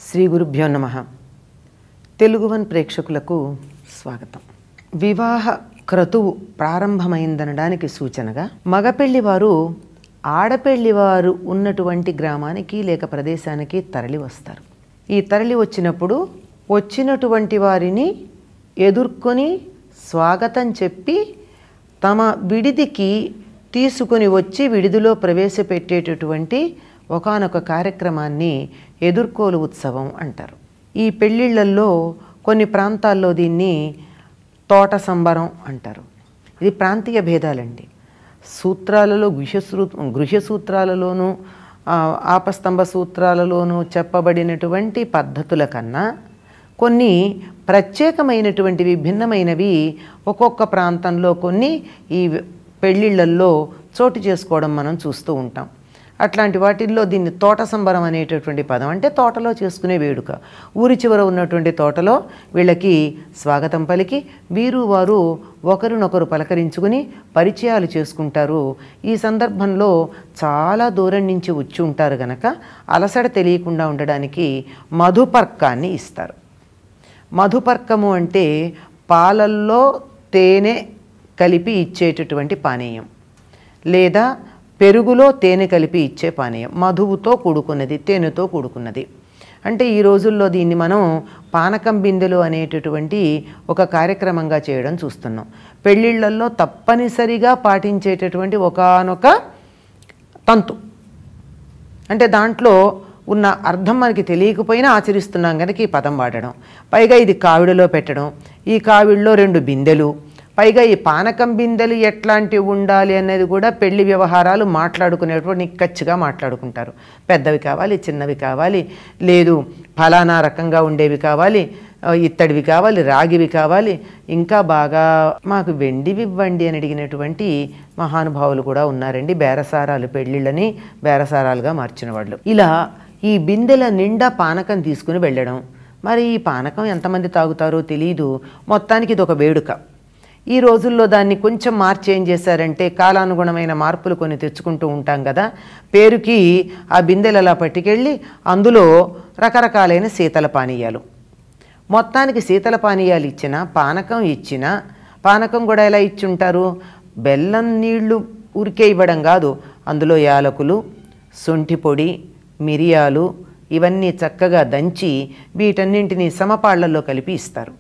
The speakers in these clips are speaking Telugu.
శ్రీ గురుభ్యో నమ తెలుగువన్ ప్రేక్షకులకు స్వాగతం వివాహ క్రతువు ప్రారంభమైందనడానికి సూచనగా మగపెళ్లివారు ఆడపెళ్లివారు ఉన్నటువంటి గ్రామానికి లేక ప్రదేశానికి తరలి వస్తారు ఈ తరలి వచ్చినప్పుడు వచ్చినటువంటి వారిని ఎదుర్కొని స్వాగతం చెప్పి తమ విడిదికి తీసుకుని వచ్చి విడిదిలో ప్రవేశపెట్టేటటువంటి ఒకానొక కార్యక్రమాన్ని ఎదుర్కోలు ఉత్సవం అంటారు ఈ పెళ్ళిళ్ళల్లో కొన్ని ప్రాంతాల్లో దీన్ని తోట సంబరం అంటారు ఇది ప్రాంతీయ భేదాలండి సూత్రాలలో గృహసూ గృహ సూత్రాలలోనూ ఆ, ఆపస్తంభ సూత్రాలలోనూ చెప్పబడినటువంటి పద్ధతుల కన్నా కొన్ని ప్రత్యేకమైనటువంటివి భిన్నమైనవి ఒక్కొక్క ప్రాంతంలో కొన్ని ఈ పెళ్ళిళ్ళల్లో చోటు చేసుకోవడం మనం చూస్తూ ఉంటాం అట్లాంటి వాటిల్లో దీన్ని తోట సంబరం అనేటటువంటి పదం అంటే తోటలో చేసుకునే వేడుక ఊరి చివర ఉన్నటువంటి తోటలో వీళ్ళకి స్వాగతం పలికి వీరు వారు ఒకరినొకరు పలకరించుకుని పరిచయాలు చేసుకుంటారు ఈ సందర్భంలో చాలా దూరం నుంచి వచ్చి ఉంటారు గనక అలసట తెలియకుండా ఉండడానికి మధుపర్కాన్ని ఇస్తారు మధుపర్కము అంటే పాలల్లో తేనె కలిపి ఇచ్చేటటువంటి పానీయం లేదా పెరుగులో తేనె కలిపి ఇచ్చే పానీయం మధువుతో కూడుకున్నది తేనెతో కూడుకున్నది అంటే ఈ రోజుల్లో దీన్ని మనం పానకం బిందెలు అనేటటువంటి ఒక కార్యక్రమంగా చేయడం చూస్తున్నాం పెళ్ళిళ్ళల్లో తప్పనిసరిగా పాటించేటటువంటి ఒకానొక తంతు అంటే దాంట్లో ఉన్న అర్థం మనకి తెలియకపోయినా ఆచరిస్తున్నాం కనుక ఈ పదం వాడడం పైగా ఇది కావిడిలో పెట్టడం ఈ కావిడిలో రెండు బిందెలు పైగా ఈ పానకం బిందెలు ఎట్లాంటివి ఉండాలి అనేది కూడా పెళ్లి వ్యవహారాలు మాట్లాడుకునేటువంటి నిక్కచ్చిగా మాట్లాడుకుంటారు పెద్దవి కావాలి చిన్నవి కావాలి లేదు ఫలానా రకంగా ఉండేవి కావాలి ఆ, ఇత్తడివి కావాలి రాగివి కావాలి ఇంకా బాగా మాకు వెండివి ఇవ్వండి అని అడిగినటువంటి మహానుభావులు కూడా ఉన్నారండి బేరసారాలు పెళ్ళిళ్ళని బేరసారాలుగా మార్చిన వాళ్ళు ఇలా ఈ బిందెల నిండా పానకం తీసుకుని వెళ్ళడం మరి ఈ పానకం ఎంతమంది తాగుతారో తెలియదు మొత్తానికి ఇది ఒక వేడుక ఈ రోజుల్లో దాన్ని కొంచెం మార్చి ఏం చేశారంటే కాలానుగుణమైన మార్పులు కొన్ని తెచ్చుకుంటూ ఉంటాం కదా పేరుకి ఆ బిందెలు అలా పట్టుకెళ్ళి అందులో రకరకాలైన శీతల పానీయాలు మొత్తానికి శీతల పానీయాలు ఇచ్చిన పానకం ఇచ్చిన పానకం కూడా ఎలా ఇచ్చి ఉంటారు బెల్లం నీళ్లు ఊరికే ఇవ్వడం కాదు అందులో యాలకులు శొంఠి పొడి మిరియాలు ఇవన్నీ చక్కగా దంచి వీటన్నింటినీ సమపాళ్లలో కలిపి ఇస్తారు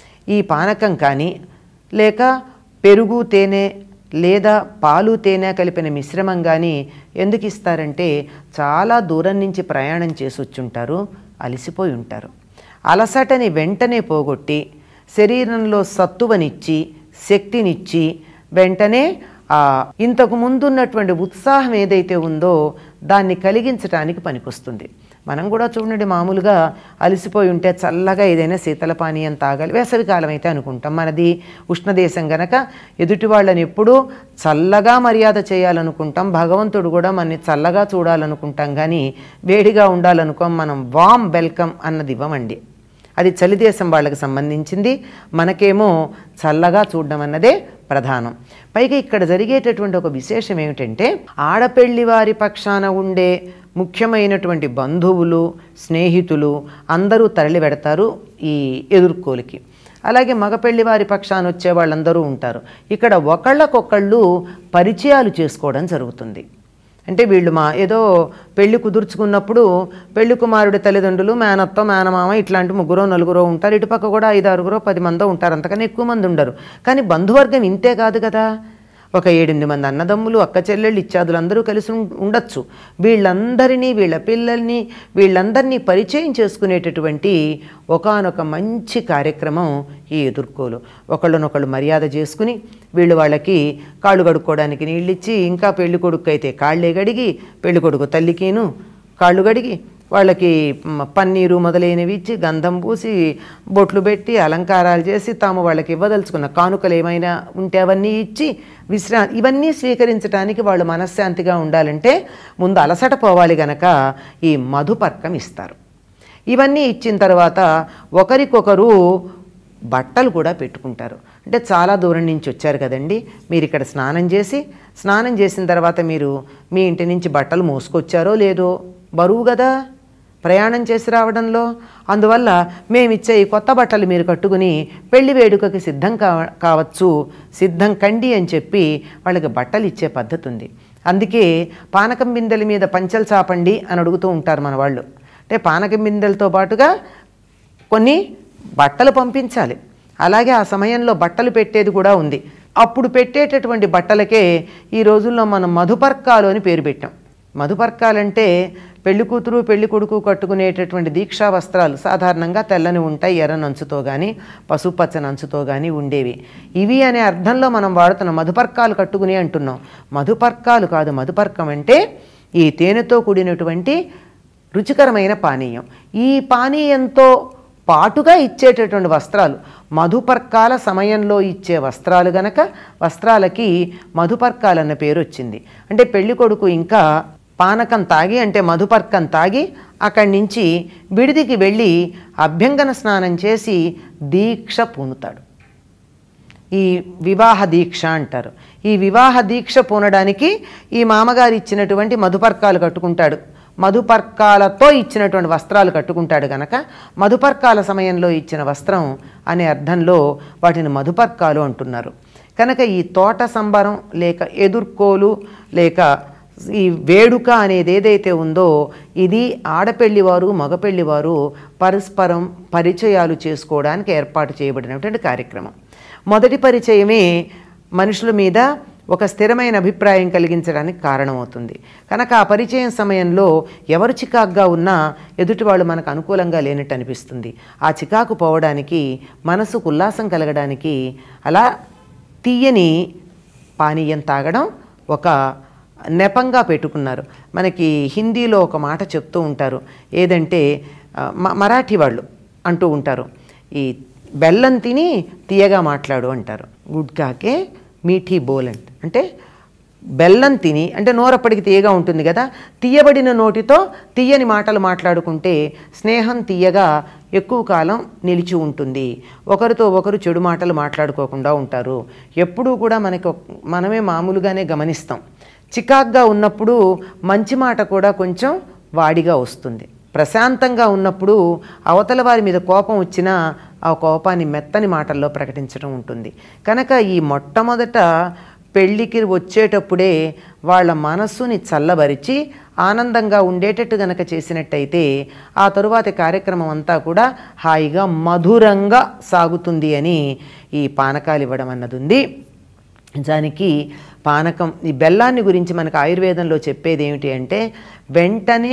ఈ పానకం కానీ లేక పెరుగు తేనె లేదా పాలు తేనె కలిపిన మిశ్రమం కానీ ఎందుకు ఇస్తారంటే చాలా దూరం నుంచి ప్రయాణం చేసి వచ్చుంటారు అలసిపోయి ఉంటారు అలసటని వెంటనే పోగొట్టి శరీరంలో సత్తువనిచ్చి శక్తినిచ్చి వెంటనే ఆ ఇంతకు ముందున్నటువంటి ఉత్సాహం ఏదైతే ఉందో దాన్ని కలిగించడానికి పనికొస్తుంది మనం కూడా చూడండి మామూలుగా అలసిపోయి ఉంటే చల్లగా ఏదైనా శీతల పానీయం తాగాలి వేసవి కాలం అయితే అనుకుంటాం మనది ఉష్ణదేశం గనక ఎదుటి వాళ్ళని ఎప్పుడూ చల్లగా మర్యాద చేయాలనుకుంటాం భగవంతుడు కూడా మనని చల్లగా చూడాలనుకుంటాం కానీ వేడిగా ఉండాలనుకోం మనం వామ్ వెల్కమ్ అన్నది ఇవ్వమండి అది చలిదేశం వాళ్ళకి సంబంధించింది మనకేమో చల్లగా చూడడం అన్నదే ప్రధానం పైగా ఇక్కడ జరిగేటటువంటి ఒక విశేషం ఏమిటంటే ఆడపెళ్లి వారి పక్షాన ఉండే ముఖ్యమైనటువంటి బంధువులు స్నేహితులు అందరూ తరలి పెడతారు ఈ ఎదుర్కోలికి అలాగే మగపెళ్లి వారి పక్షాన వచ్చే వాళ్ళందరూ ఉంటారు ఇక్కడ ఒకళ్ళకొకళ్ళు పరిచయాలు చేసుకోవడం జరుగుతుంది అంటే వీళ్ళు మా ఏదో పెళ్లి కుదుర్చుకున్నప్పుడు పెళ్లి కుమారుడి తల్లిదండ్రులు మేనత్త మేనమామ ఇట్లాంటి ముగ్గురో నలుగురో ఉంటారు ఇటుపక్క కూడా ఐదు ఆరుగురో పది మందో ఉంటారు అంతకన్నా ఎక్కువ మంది ఉండరు కానీ బంధువర్గం ఇంతే కాదు కదా ఒక ఏడెనిమిది మంది అన్నదమ్ములు అక్క చెల్లెళ్ళు ఇత్యాదులు అందరూ కలిసి ఉం- ఉండొచ్చు వీళ్ళందరినీ వీళ్ళ పిల్లల్ని వీళ్ళందరినీ పరిచయం చేసుకునేటటువంటి ఒకానొక మంచి కార్యక్రమం ఈ ఎదుర్కోలు ఒకళ్ళనొకళ్ళు మర్యాద చేసుకుని వీళ్ళు వాళ్ళకి కాళ్ళు కడుక్కోవడానికి నీళ్ళు ఇచ్చి ఇంకా పెళ్లి కొడుకు అయితే కాళ్ళే గడిగి పెళ్లి కొడుకు తల్లికిను కాళ్ళు గడిగి వాళ్ళకి మ, పన్నీరు మొదలైనవి ఇచ్చి గంధం పూసి బొట్లు పెట్టి అలంకారాలు చేసి తాము వాళ్ళకి ఇవ్వదలుచుకున్న కానుకలు ఏమైనా ఉంటే అవన్నీ ఇచ్చి విశ్రా ఇవన్నీ స్వీకరించడానికి వాళ్ళు మనశ్శాంతిగా ఉండాలంటే ముందు అలసట పోవాలి గనక ఈ మధుపర్కం ఇస్తారు ఇవన్నీ ఇచ్చిన తర్వాత ఒకరికొకరు బట్టలు కూడా పెట్టుకుంటారు అంటే చాలా దూరం నుంచి వచ్చారు కదండి మీరు ఇక్కడ స్నానం చేసి స్నానం చేసిన తర్వాత మీరు మీ ఇంటి నుంచి బట్టలు మోసుకొచ్చారో లేదో బరువు కదా ప్రయాణం చేసి రావడంలో అందువల్ల మేమిచ్చే ఈ కొత్త బట్టలు మీరు కట్టుకుని పెళ్లి వేడుకకి సిద్ధం కా కావచ్చు సిద్ధం కండి అని చెప్పి వాళ్ళకి బట్టలు ఇచ్చే పద్ధతి ఉంది అందుకే పానకం బిందెల మీద పంచలు చాపండి అని అడుగుతూ ఉంటారు మన వాళ్ళు అంటే పానకం బిందెలతో పాటుగా కొన్ని బట్టలు పంపించాలి అలాగే ఆ సమయంలో బట్టలు పెట్టేది కూడా ఉంది అప్పుడు పెట్టేటటువంటి బట్టలకే ఈ రోజుల్లో మనం మధుపర్కాలు అని పేరు పెట్టాం మధుపర్కాలంటే పెళ్లి కూతురు పెళ్లి కొడుకు కట్టుకునేటటువంటి దీక్షా వస్త్రాలు సాధారణంగా తెల్లని ఉంటాయి ఎర్ర నంచుతో కానీ పసుపచ్చ నంచుతో కానీ ఉండేవి ఇవి అనే అర్థంలో మనం వాడుతున్నాం మధుపర్కాలు కట్టుకుని అంటున్నాం మధుపర్కాలు కాదు మధుపర్కం అంటే ఈ తేనెతో కూడినటువంటి రుచికరమైన పానీయం ఈ పానీయంతో పాటుగా ఇచ్చేటటువంటి వస్త్రాలు మధుపర్కాల సమయంలో ఇచ్చే వస్త్రాలు గనక వస్త్రాలకి మధుపర్కాలన్న పేరు వచ్చింది అంటే పెళ్లి కొడుకు ఇంకా పానకం తాగి అంటే మధుపర్కం తాగి అక్కడి నుంచి విడిదికి వెళ్ళి అభ్యంగన స్నానం చేసి దీక్ష పూనుతాడు ఈ వివాహ దీక్ష అంటారు ఈ వివాహ దీక్ష పూనడానికి ఈ మామగారు ఇచ్చినటువంటి మధుపర్కాలు కట్టుకుంటాడు మధుపర్కాలతో ఇచ్చినటువంటి వస్త్రాలు కట్టుకుంటాడు గనక మధుపర్కాల సమయంలో ఇచ్చిన వస్త్రం అనే అర్థంలో వాటిని మధుపర్కాలు అంటున్నారు కనుక ఈ తోట సంబరం లేక ఎదుర్కోలు లేక ఈ వేడుక అనేది ఏదైతే ఉందో ఇది ఆడపెళ్లివారు మగపెళ్లివారు పరస్పరం పరిచయాలు చేసుకోవడానికి ఏర్పాటు చేయబడినటువంటి కార్యక్రమం మొదటి పరిచయమే మనుషుల మీద ఒక స్థిరమైన అభిప్రాయం కలిగించడానికి కారణమవుతుంది కనుక ఆ పరిచయం సమయంలో ఎవరు చికాకుగా ఉన్నా ఎదుటి వాళ్ళు మనకు అనుకూలంగా లేనట్టు అనిపిస్తుంది ఆ చికాకు పోవడానికి మనసుకు ఉల్లాసం కలగడానికి అలా తీయని పానీయం తాగడం ఒక నెపంగా పెట్టుకున్నారు మనకి హిందీలో ఒక మాట చెప్తూ ఉంటారు ఏదంటే ఆ, మ- మరాఠీ వాళ్ళు అంటూ ఉంటారు ఈ బెల్లం తిని తీయగా మాట్లాడు అంటారు గుడ్కాకే మీఠీ బోల్ అంట అంటే బెల్లం తిని అంటే నోరప్పటికి తీయగా ఉంటుంది కదా తీయబడిన నోటితో తీయని మాటలు మాట్లాడుకుంటే స్నేహం తీయగా ఎక్కువ కాలం నిలిచి ఉంటుంది ఒకరితో ఒకరు చెడు మాటలు మాట్లాడుకోకుండా ఉంటారు ఎప్పుడూ కూడా మనకి ఒక- మనమే మామూలుగానే గమనిస్తాం చికాగ్గా ఉన్నప్పుడు మంచి మాట కూడా కొంచెం వాడిగా వస్తుంది ప్రశాంతంగా ఉన్నప్పుడు అవతల వారి మీద కోపం వచ్చినా ఆ కోపాన్ని మెత్తని మాటల్లో ప్రకటించడం ఉంటుంది కనుక ఈ మొట్టమొదట పెళ్ళికి వచ్చేటప్పుడే వాళ్ళ మనస్సుని చల్లబరిచి ఆనందంగా ఉండేటట్టు గనక చేసినట్టయితే ఆ తరువాతి కార్యక్రమం అంతా కూడా హాయిగా మధురంగా సాగుతుంది అని ఈ పానకాలు ఇవ్వడం అన్నది ఉంది దానికి పానకం ఈ బెల్లాన్ని గురించి మనకు ఆయుర్వేదంలో చెప్పేది ఏమిటి అంటే వెంటనే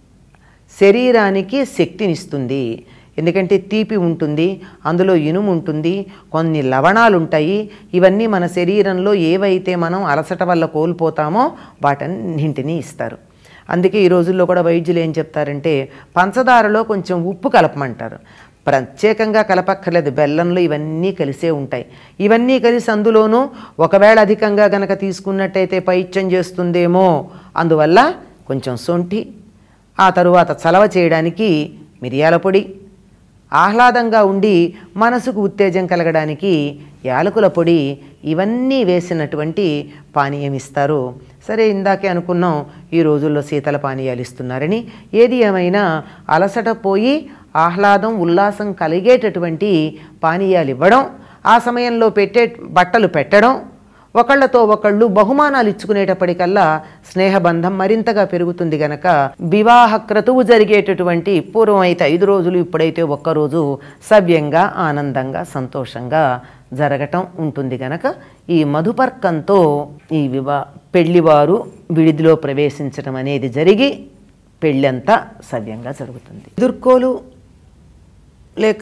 శరీరానికి శక్తినిస్తుంది ఎందుకంటే తీపి ఉంటుంది అందులో ఇనుము ఉంటుంది కొన్ని లవణాలు ఉంటాయి ఇవన్నీ మన శరీరంలో ఏవైతే మనం అలసట వల్ల కోల్పోతామో వాటన్నింటినీ ఇస్తారు అందుకే ఈ రోజుల్లో కూడా వైద్యులు ఏం చెప్తారంటే పంచదారలో కొంచెం ఉప్పు కలపమంటారు ప్రత్యేకంగా కలపక్కర్లేదు బెల్లంలో ఇవన్నీ కలిసే ఉంటాయి ఇవన్నీ కలిసి అందులోనూ ఒకవేళ అధికంగా గనక తీసుకున్నట్టయితే పైత్యం చేస్తుందేమో అందువల్ల కొంచెం సొంఠి ఆ తరువాత చలవ చేయడానికి మిరియాల పొడి ఆహ్లాదంగా ఉండి మనసుకు ఉత్తేజం కలగడానికి యాలకుల పొడి ఇవన్నీ వేసినటువంటి పానీయం ఇస్తారు సరే ఇందాకే అనుకున్నాం ఈ రోజుల్లో శీతల పానీయాలు ఇస్తున్నారని ఏది ఏమైనా అలసట పోయి ఆహ్లాదం ఉల్లాసం కలిగేటటువంటి పానీయాలు ఇవ్వడం ఆ సమయంలో పెట్టే బట్టలు పెట్టడం ఒకళ్ళతో ఒకళ్ళు బహుమానాలు ఇచ్చుకునేటప్పటికల్లా స్నేహబంధం మరింతగా పెరుగుతుంది గనక వివాహ క్రతువు జరిగేటటువంటి పూర్వం అయితే ఐదు రోజులు ఇప్పుడైతే ఒక్కరోజు సవ్యంగా ఆనందంగా సంతోషంగా జరగటం ఉంటుంది గనక ఈ మధుపర్కంతో ఈ వివా పెళ్లివారు విడిదిలో ప్రవేశించడం అనేది జరిగి పెళ్ళంతా సవ్యంగా జరుగుతుంది ఎదుర్కోలు లేక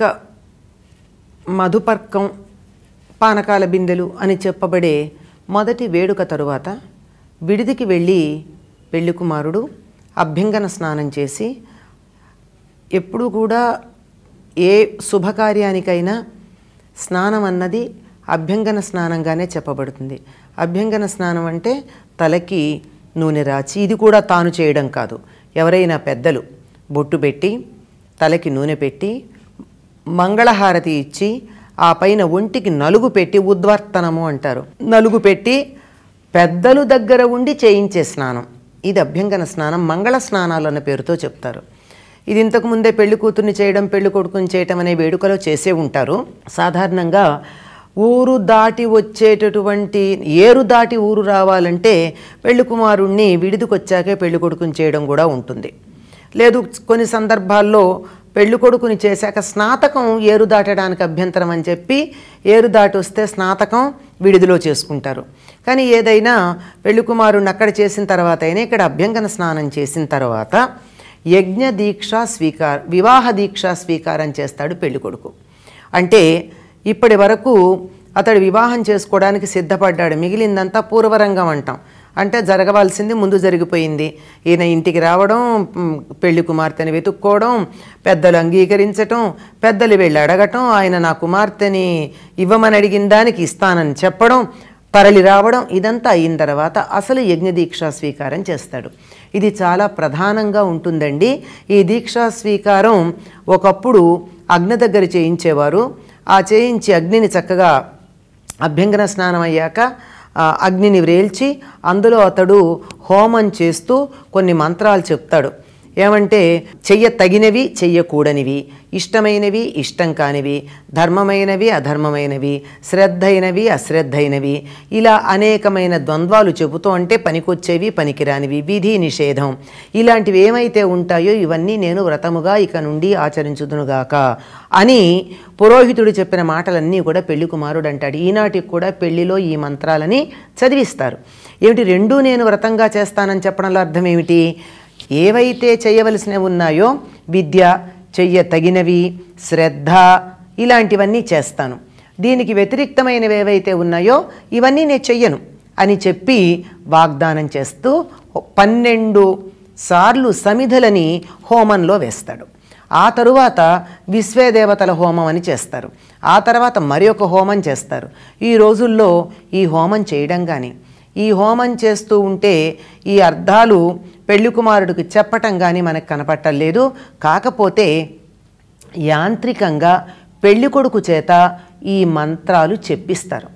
మధుపర్కం పానకాల బిందెలు అని చెప్పబడే మొదటి వేడుక తరువాత విడిదికి వెళ్ళి పెళ్లి కుమారుడు అభ్యంగన స్నానం చేసి ఎప్పుడూ కూడా ఏ శుభకార్యానికైనా స్నానం అన్నది అభ్యంగన స్నానంగానే చెప్పబడుతుంది అభ్యంగన స్నానం అంటే తలకి నూనె రాచి ఇది కూడా తాను చేయడం కాదు ఎవరైనా పెద్దలు బొట్టు పెట్టి తలకి నూనె పెట్టి మంగళహారతి ఇచ్చి ఆ పైన ఒంటికి నలుగు పెట్టి ఉద్వర్తనము అంటారు నలుగు పెట్టి పెద్దలు దగ్గర ఉండి చేయించే స్నానం ఇది అభ్యంగన స్నానం మంగళ స్నానాలు అన్న పేరుతో చెప్తారు ఇది ఇంతకు ముందే పెళ్లి కూతుర్ని చేయడం పెళ్లి కొడుకుని చేయటం అనే వేడుకలో చేసే ఉంటారు సాధారణంగా ఊరు దాటి వచ్చేటటువంటి ఏరు దాటి ఊరు రావాలంటే పెళ్లి కుమారుణ్ణి విడిదికొచ్చాకే పెళ్లి కొడుకుని చేయడం కూడా ఉంటుంది లేదు కొన్ని సందర్భాల్లో పెళ్లి కొడుకుని చేశాక స్నాతకం ఏరు దాటడానికి అభ్యంతరం అని చెప్పి ఏరు దాటి వస్తే స్నాతకం విడిదిలో చేసుకుంటారు కానీ ఏదైనా పెళ్లి కుమారుని అక్కడ చేసిన తర్వాత అయినా ఇక్కడ అభ్యంగన స్నానం చేసిన తర్వాత యజ్ఞ దీక్ష స్వీకార వివాహ దీక్ష స్వీకారం చేస్తాడు పెళ్లి కొడుకు అంటే ఇప్పటి వరకు అతడు వివాహం చేసుకోవడానికి సిద్ధపడ్డాడు మిగిలిందంతా పూర్వరంగం అంటాం అంటే జరగవలసింది ముందు జరిగిపోయింది ఈయన ఇంటికి రావడం మ్, పెళ్లి కుమార్తెని వెతుక్కోవడం పెద్దలు అంగీకరించటం పెద్దలు వెళ్ళి అడగటం ఆయన నా కుమార్తెని ఇవ్వమని అడిగిన దానికి ఇస్తానని చెప్పడం తరలి రావడం ఇదంతా అయిన తర్వాత అసలు యజ్ఞ దీక్షా స్వీకారం చేస్తాడు ఇది చాలా ప్రధానంగా ఉంటుందండి ఈ దీక్షా స్వీకారం ఒకప్పుడు అగ్ని దగ్గర చేయించేవారు ఆ చేయించి అగ్నిని చక్కగా అభ్యంగన స్నానం అయ్యాక ఆ అగ్నిని వ్రేల్చి అందులో అతడు హోమం చేస్తూ కొన్ని మంత్రాలు చెప్తాడు ఏమంటే చెయ్య తగినవి చెయ్యకూడనివి ఇష్టమైనవి ఇష్టం కానివి ధర్మమైనవి అధర్మమైనవి శ్రద్ధైనవి అశ్రద్ధైనవి ఇలా అనేకమైన ద్వంద్వాలు చెబుతూ అంటే పనికొచ్చేవి పనికిరానివి విధి నిషేధం ఇలాంటివి ఏమైతే ఉంటాయో ఇవన్నీ నేను వ్రతముగా ఇక నుండి ఆచరించుదునుగాక అని పురోహితుడు చెప్పిన మాటలన్నీ కూడా పెళ్లి కుమారుడు అంటాడు ఈనాటికి కూడా పెళ్లిలో ఈ మంత్రాలని చదివిస్తారు ఏమిటి రెండూ నేను వ్రతంగా చేస్తానని చెప్పడంలో అర్థం ఏమిటి ఏవైతే చేయవలసినవి ఉన్నాయో విద్య చెయ్య తగినవి శ్రద్ధ ఇలాంటివన్నీ చేస్తాను దీనికి వ్యతిరిక్తమైనవి ఏవైతే ఉన్నాయో ఇవన్నీ నేను చెయ్యను అని చెప్పి వాగ్దానం చేస్తూ పన్నెండు సార్లు సమిధలని హోమంలో వేస్తాడు ఆ తరువాత విశ్వేదేవతల హోమం అని చేస్తారు ఆ తర్వాత మరి ఒక హోమం చేస్తారు ఈ రోజుల్లో ఈ హోమం చేయడం కానీ ఈ హోమం చేస్తూ ఉంటే ఈ అర్థాలు పెళ్లి కుమారుడికి చెప్పటం కానీ మనకు కనపట్టలేదు కాకపోతే యాంత్రికంగా పెళ్లి కొడుకు చేత ఈ మంత్రాలు చెప్పిస్తారు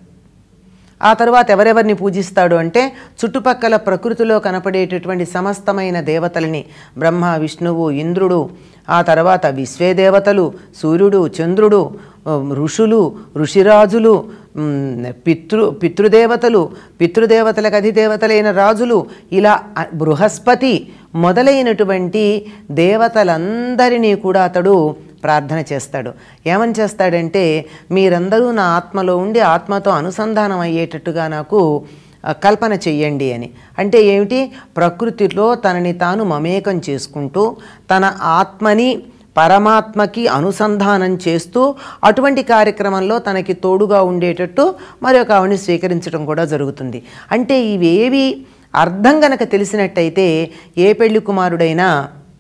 ఆ తర్వాత ఎవరెవరిని పూజిస్తాడు అంటే చుట్టుపక్కల ప్రకృతిలో కనపడేటటువంటి సమస్తమైన దేవతలని బ్రహ్మ విష్ణువు ఇంద్రుడు ఆ తర్వాత విశ్వే దేవతలు సూర్యుడు చంద్రుడు ఉమ్, ఋషులు ఋషిరాజులు ఉమ్, పితృ పితృదేవతలు పితృదేవతలకు అధిదేవతలైన రాజులు ఇలా అ- బృహస్పతి మొదలైనటువంటి దేవతలందరినీ కూడా అతడు ప్రార్థన చేస్తాడు ఏమని చేస్తాడంటే మీరందరూ నా ఆత్మలో ఉండి ఆత్మతో అనుసంధానం అయ్యేటట్టుగా నాకు ఆ, కల్పన చెయ్యండి అని అంటే ఏమిటి ప్రకృతిలో తనని తాను మమేకం చేసుకుంటూ తన ఆత్మని పరమాత్మకి అనుసంధానం చేస్తూ అటువంటి కార్యక్రమంలో తనకి తోడుగా ఉండేటట్టు మరి ఒక ఆవిడని స్వీకరించడం కూడా జరుగుతుంది అంటే ఇవేవి అర్థం గనక తెలిసినట్టయితే ఏ పెళ్లి కుమారుడైనా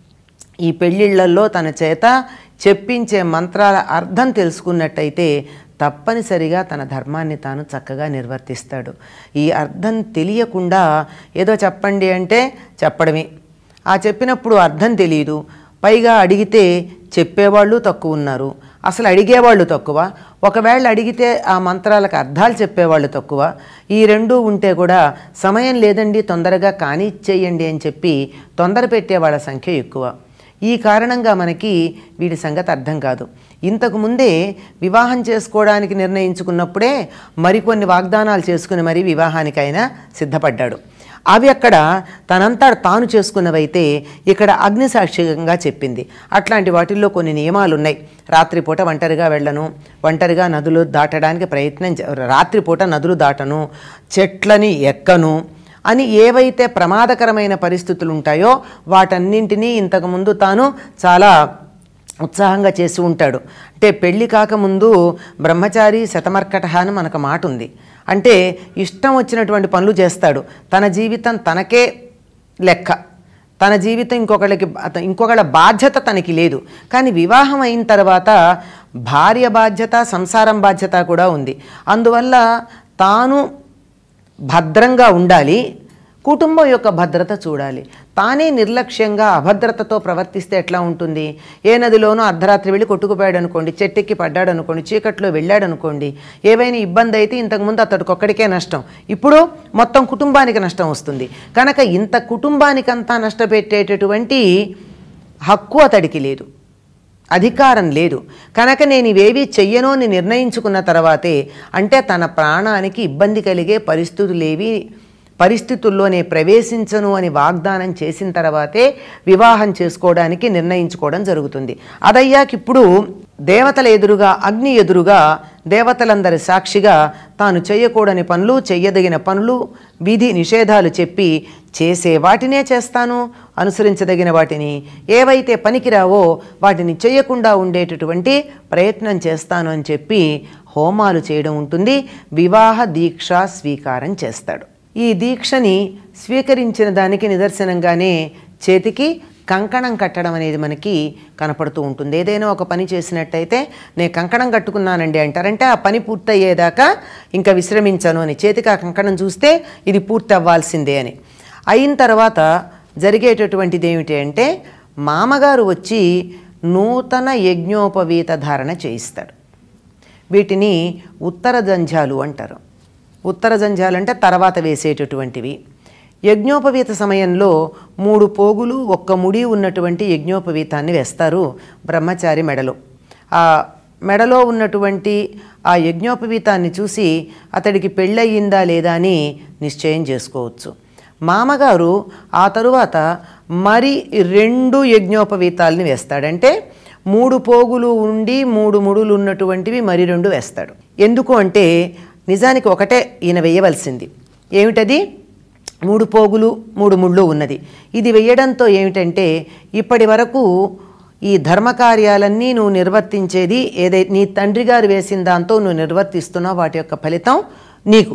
ఈ పెళ్ళిళ్ళల్లో తన చేత చెప్పించే మంత్రాల అర్థం తెలుసుకున్నట్టయితే తప్పనిసరిగా తన ధర్మాన్ని తాను చక్కగా నిర్వర్తిస్తాడు ఈ అర్థం తెలియకుండా ఏదో చెప్పండి అంటే చెప్పడమే ఆ చెప్పినప్పుడు అర్థం తెలియదు పైగా అడిగితే చెప్పేవాళ్ళు తక్కువ ఉన్నారు అసలు అడిగేవాళ్ళు తక్కువ ఒకవేళ అడిగితే ఆ మంత్రాలకు అర్థాలు చెప్పేవాళ్ళు తక్కువ ఈ రెండూ ఉంటే కూడా సమయం లేదండి తొందరగా కానిచ్చేయండి అని చెప్పి తొందర పెట్టే వాళ్ళ సంఖ్య ఎక్కువ ఈ కారణంగా మనకి వీడి సంగతి అర్థం కాదు ఇంతకు ముందే వివాహం చేసుకోవడానికి నిర్ణయించుకున్నప్పుడే మరికొన్ని వాగ్దానాలు చేసుకుని మరీ వివాహానికి ఆయన సిద్ధపడ్డాడు అవి అక్కడ తనంతా తాను చేసుకున్నవైతే ఇక్కడ అగ్నిసాక్షికంగా చెప్పింది అట్లాంటి వాటిల్లో కొన్ని నియమాలు ఉన్నాయి రాత్రిపూట ఒంటరిగా వెళ్ళను ఒంటరిగా నదులు దాటడానికి ప్రయత్నం చే- రాత్రిపూట నదులు దాటను చెట్లని ఎక్కను అని ఏవైతే ప్రమాదకరమైన పరిస్థితులు ఉంటాయో వాటన్నింటినీ ఇంతకుముందు తాను చాలా ఉత్సాహంగా చేసి ఉంటాడు అంటే పెళ్ళి కాకముందు బ్రహ్మచారి శతమర్కట అని మనకు మాట ఉంది అంటే ఇష్టం వచ్చినటువంటి పనులు చేస్తాడు తన జీవితం తనకే లెక్క తన జీవితం ఇంకొకళ్ళకి అత- ఇంకొకళ్ళ బాధ్యత తనకి లేదు కానీ వివాహం అయిన తర్వాత భార్య బాధ్యత సంసారం బాధ్యత కూడా ఉంది అందువల్ల తాను భద్రంగా ఉండాలి కుటుంబం యొక్క భద్రత చూడాలి తానే నిర్లక్ష్యంగా అభద్రతతో ప్రవర్తిస్తే ఎట్లా ఉంటుంది ఏ నదిలోనూ అర్ధరాత్రి వెళ్ళి కొట్టుకుపోయాడు అనుకోండి చెట్టెక్కి పడ్డాడు అనుకోండి చీకట్లో వెళ్ళాడు అనుకోండి ఏవైనా ఇబ్బంది అయితే ఇంతకుముందు అతడికి ఒక్కడికే నష్టం ఇప్పుడు మొత్తం కుటుంబానికి నష్టం వస్తుంది కనుక ఇంత కుటుంబానికంతా నష్టపెట్టేటటువంటి హక్కు అతడికి లేదు అధికారం లేదు కనుక నేను ఇవేవి చెయ్యను అని నిర్ణయించుకున్న తర్వాతే అంటే తన ప్రాణానికి ఇబ్బంది కలిగే పరిస్థితులేవి పరిస్థితుల్లోనే ప్రవేశించను అని వాగ్దానం చేసిన తర్వాతే వివాహం చేసుకోవడానికి నిర్ణయించుకోవడం జరుగుతుంది అదయ్యాక ఇప్పుడు దేవతల ఎదురుగా అగ్ని ఎదురుగా దేవతలందరి సాక్షిగా తాను చేయకూడని పనులు చెయ్యదగిన పనులు విధి నిషేధాలు చెప్పి చేసే వాటినే చేస్తాను అనుసరించదగిన వాటిని ఏవైతే పనికిరావో వాటిని చేయకుండా ఉండేటటువంటి ప్రయత్నం చేస్తాను అని చెప్పి హోమాలు చేయడం ఉంటుంది వివాహ దీక్ష స్వీకారం చేస్తాడు ఈ దీక్షని స్వీకరించిన దానికి నిదర్శనంగానే చేతికి కంకణం కట్టడం అనేది మనకి కనపడుతూ ఉంటుంది ఏదైనా ఒక పని చేసినట్టయితే నేను కంకణం కట్టుకున్నానండి అంటారంటే ఆ పని పూర్తయ్యేదాకా ఇంకా విశ్రమించను అని చేతికి ఆ కంకణం చూస్తే ఇది పూర్తి అవ్వాల్సిందే అని అయిన తర్వాత జరిగేటటువంటిది ఏమిటి అంటే మామగారు వచ్చి నూతన యజ్ఞోపవీత ధారణ చేయిస్తాడు వీటిని ఉత్తర జంఝాలు అంటారు ఉత్తర జంఝాలు అంటే తర్వాత వేసేటటువంటివి యజ్ఞోపవీత సమయంలో మూడు పోగులు ఒక్క ముడి ఉన్నటువంటి యజ్ఞోపవీతాన్ని వేస్తారు బ్రహ్మచారి మెడలో ఆ మెడలో ఉన్నటువంటి ఆ యజ్ఞోపవీతాన్ని చూసి అతడికి పెళ్ళయిందా లేదా అని నిశ్చయం చేసుకోవచ్చు మామగారు ఆ తరువాత మరి రెండు యజ్ఞోపవీతాలని వేస్తాడంటే మూడు పోగులు ఉండి మూడు ముడులు ఉన్నటువంటివి మరి రెండు వేస్తాడు ఎందుకు అంటే నిజానికి ఒకటే ఈయన వేయవలసింది ఏమిటది మూడు పోగులు మూడు ముళ్ళు ఉన్నది ఇది వేయడంతో ఏమిటంటే ఇప్పటి వరకు ఈ ధర్మకార్యాలన్నీ నువ్వు నిర్వర్తించేది ఏదై నీ తండ్రి గారు వేసిన దాంతో నువ్వు నిర్వర్తిస్తున్నావు వాటి యొక్క ఫలితం నీకు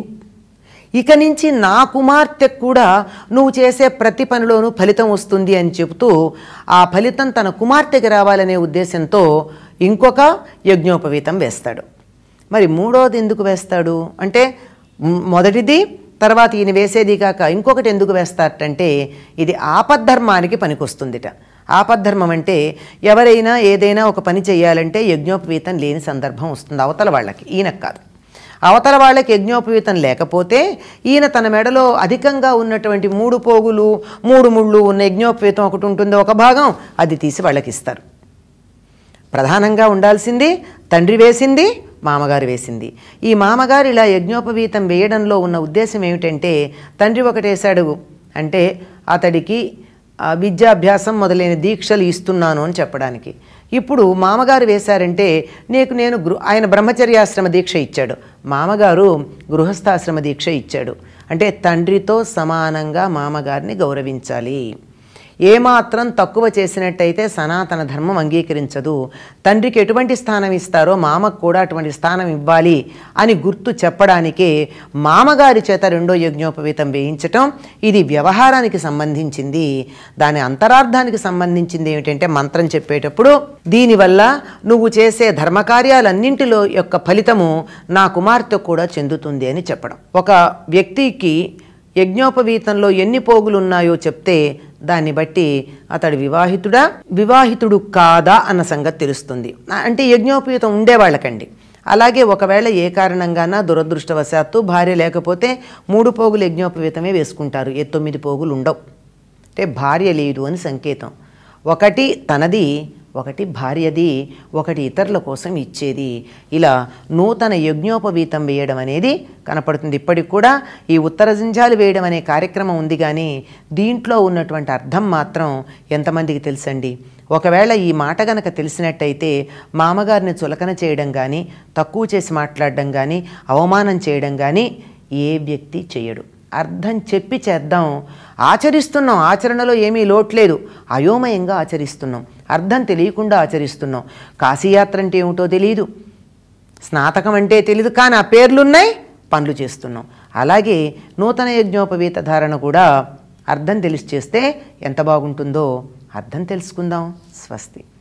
ఇక నుంచి నా కుమార్తెకు కూడా నువ్వు చేసే ప్రతి పనిలోనూ ఫలితం వస్తుంది అని చెబుతూ ఆ ఫలితం తన కుమార్తెకి రావాలనే ఉద్దేశంతో ఇంకొక యజ్ఞోపవీతం వేస్తాడు మరి మూడోది ఎందుకు వేస్తాడు అంటే మ్, మొదటిది తర్వాత ఈయన వేసేది కాక ఇంకొకటి ఎందుకు వేస్తారటంటే ఇది ఆపద్ధర్మానికి పనికొస్తుందిట ఆపద్ధర్మం అంటే ఎవరైనా ఏదైనా ఒక పని చేయాలంటే యజ్ఞోపవీతం లేని సందర్భం వస్తుంది అవతల వాళ్ళకి ఈయనకు కాదు అవతల వాళ్ళకి యజ్ఞోపవీతం లేకపోతే ఈయన తన మెడలో అధికంగా ఉన్నటువంటి మూడు పోగులు మూడు ముళ్ళు ఉన్న యజ్ఞోపవీతం ఒకటి ఉంటుంది ఒక భాగం అది తీసి వాళ్ళకి ఇస్తారు ప్రధానంగా ఉండాల్సింది తండ్రి వేసింది మామగారు వేసింది ఈ మామగారు ఇలా యజ్ఞోపవీతం వేయడంలో ఉన్న ఉద్దేశం ఏమిటంటే తండ్రి ఒకటేశాడు అంటే అతడికి ఆ, విద్యాభ్యాసం మొదలైన దీక్షలు ఇస్తున్నాను అని చెప్పడానికి ఇప్పుడు మామగారు వేశారంటే నీకు నేను గృ ఆయన బ్రహ్మచర్యాశ్రమ దీక్ష ఇచ్చాడు మామగారు గృహస్థాశ్రమ దీక్ష ఇచ్చాడు అంటే తండ్రితో సమానంగా మామగారిని గౌరవించాలి ఏమాత్రం తక్కువ చేసినట్టయితే సనాతన ధర్మం అంగీకరించదు తండ్రికి ఎటువంటి స్థానం ఇస్తారో మామకు కూడా అటువంటి స్థానం ఇవ్వాలి అని గుర్తు చెప్పడానికే మామగారి చేత రెండో యజ్ఞోపవీతం వేయించటం ఇది వ్యవహారానికి సంబంధించింది దాని అంతరార్థానికి సంబంధించింది ఏమిటంటే మంత్రం చెప్పేటప్పుడు దీనివల్ల నువ్వు చేసే ధర్మకార్యాలన్నింటిలో యొక్క ఫలితము నా కుమార్తె కూడా చెందుతుంది అని చెప్పడం ఒక వ్యక్తికి యజ్ఞోపవీతంలో ఎన్ని పోగులు ఉన్నాయో చెప్తే దాన్ని బట్టి అతడు వివాహితుడా వివాహితుడు కాదా అన్న సంగతి తెలుస్తుంది అంటే యజ్ఞోపవీతం ఉండేవాళ్ళకండి అలాగే ఒకవేళ ఏ కారణంగానా దురదృష్టవశాత్తు భార్య లేకపోతే మూడు పోగులు యజ్ఞోపవీతమే వేసుకుంటారు ఏ తొమ్మిది పోగులు ఉండవు అంటే భార్య లేదు అని సంకేతం ఒకటి తనది ఒకటి భార్యది ఒకటి ఇతరుల కోసం ఇచ్చేది ఇలా నూతన యజ్ఞోపవీతం వేయడం అనేది కనపడుతుంది ఇప్పటికి కూడా ఈ ఉత్తర జింజాలు వేయడం అనే కార్యక్రమం ఉంది కానీ దీంట్లో ఉన్నటువంటి అర్థం మాత్రం ఎంతమందికి తెలుసండి ఒకవేళ ఈ మాట గనక తెలిసినట్టయితే మామగారిని చులకన చేయడం కానీ తక్కువ చేసి మాట్లాడడం కానీ అవమానం చేయడం కానీ ఏ వ్యక్తి చేయడు అర్థం చెప్పి చేద్దాం ఆచరిస్తున్నాం ఆచరణలో ఏమీ లోట్లేదు అయోమయంగా ఆచరిస్తున్నాం అర్థం తెలియకుండా ఆచరిస్తున్నాం కాశీయాత్ర అంటే ఏమిటో తెలియదు స్నాతకం అంటే తెలియదు కానీ ఆ పేర్లున్నాయి పనులు చేస్తున్నాం అలాగే నూతన యజ్ఞోపవీత ధారణ కూడా అర్థం తెలిసి చేస్తే ఎంత బాగుంటుందో అర్థం తెలుసుకుందాం స్వస్తి